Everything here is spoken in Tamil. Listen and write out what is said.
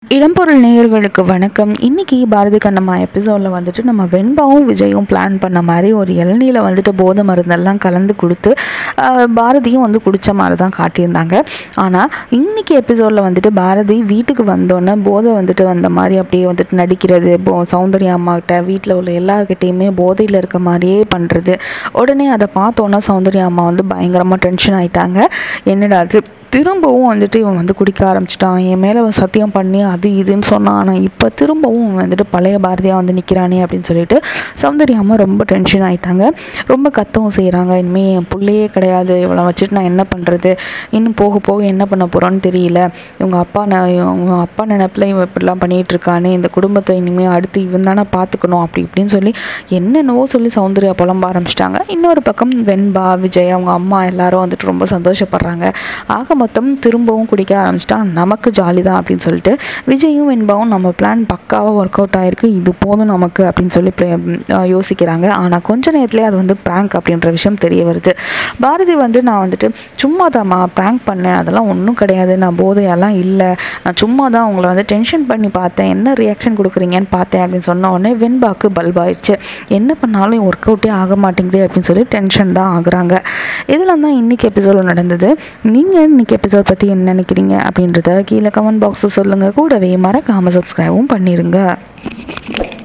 இடம்பொருள் நேயர்களுக்கு வணக்கம் இன்னைக்கு பாரதி கண்ணம்மா எபிசோடில் வந்துட்டு நம்ம வெண்பாவும் விஜயும் பிளான் பண்ண மாதிரி ஒரு இளநீல வந்துட்டு போதை மருந்தெல்லாம் கலந்து கொடுத்து ஆஹ், பாரதியும் வந்து குடித்த மாதிரி தான் காட்டியிருந்தாங்க ஆனால் இன்னைக்கு எபிசோடில் வந்துட்டு பாரதி வீட்டுக்கு வந்தோன்னே போதை வந்துட்டு வந்த மாதிரி அப்படியே வந்துட்டு நடிக்கிறது இப்போ சௌந்தர்யா அம்மாக்கிட்ட வீட்டில் உள்ள எல்லார்கிட்டேயுமே போதையில் இருக்க மாதிரியே பண்ணுறது உடனே அதை பார்த்தோன்னே சௌந்தர்யா அம்மா வந்து பயங்கரமாக டென்ஷன் ஆயிட்டாங்க என்னடா அது திரும்பவும் வந்துட்டு இவன் வந்து குடிக்க ஆரம்பிச்சிட்டான் என் மேலே அவன் சத்தியம் பண்ணி அது இதுன்னு சொன்னான் ஆனால் இப்போ திரும்பவும் இவன் வந்துட்டு பழைய பாரதியாக வந்து நிற்கிறானே அப்படின்னு சொல்லிட்டு சௌந்தர்யாமா ரொம்ப டென்ஷன் ஆயிட்டாங்க ரொம்ப கத்தவும் செய்கிறாங்க இனிமேல் என் பிள்ளையே கிடையாது இவளை வச்சுட்டு நான் என்ன பண்ணுறது இன்னும் போக போக என்ன பண்ண போகிறோன்னு தெரியல இவங்க அப்பா ந இவங்க அப்பா நினப்பில் இவன் இப்படிலாம் பண்ணிகிட்டு இருக்கானே இந்த குடும்பத்தை இனிமேல் அடுத்து இவன் தானே பார்த்துக்கணும் அப்படி இப்படின்னு சொல்லி என்னென்னவோ சொல்லி சௌந்தர்யா புலம்ப ஆரம்பிச்சிட்டாங்க இன்னொரு பக்கம் வெண்பா விஜய் அவங்க அம்மா எல்லாரும் வந்துட்டு ரொம்ப சந்தோஷப்படுறாங்க ஆக மொத்தம் திரும்பவும் குடிக்க ஆரம்பிச்சிட்டான் நமக்கு ஜாலி தான் அப்படின்னு சொல்லிட்டு விஜயும் வெண்பாவும் நம்ம பிளான் பக்காவாக ஒர்க் அவுட் ஆயிருக்கு இது போதும் நமக்கு அப்படின்னு சொல்லி ப்ளே- அஹ் யோசிக்கிறாங்க ஆனால் கொஞ்ச நேரத்துலேயே அது வந்து ப்ராங்க் அப்படின்ற விஷயம் தெரிய வருது பாரதி வந்து நான் வந்துட்டு சும்மா தாம்மா ப்ராங்க் பண்ணேன் அதெல்லாம் ஒன்றும் கிடையாது நான் போதையெல்லாம் இல்லை நான் சும்மா தான் உங்களை வந்து டென்ஷன் பண்ணி பார்த்தேன் என்ன ரியாக்ஷன் கொடுக்குறீங்கன்னு பார்த்தேன் அப்படின்னு சொன்ன உடனே வெண்பாக்கு பல்ப் ஆயிடுச்சு என்ன பண்ணாலும் ஒர்க் அவுட்டே ஆக மாட்டேங்குது அப்படின்னு சொல்லி டென்ஷன் தான் ஆகுறாங்க இதெல்லாம் தான் இன்றைக்கி எபிசோடில் நடந்தது நீங்கள் இன்றைக்கி எபிசோட் பற்றி என்ன நினைக்கிறீங்க அப்படின்றத கீழே கமெண்ட் பாக்ஸில் சொல்லுங்கள் கூடவே மறக்காமல் சப்ஸ்கிரைபும் பண்ணிடுங்க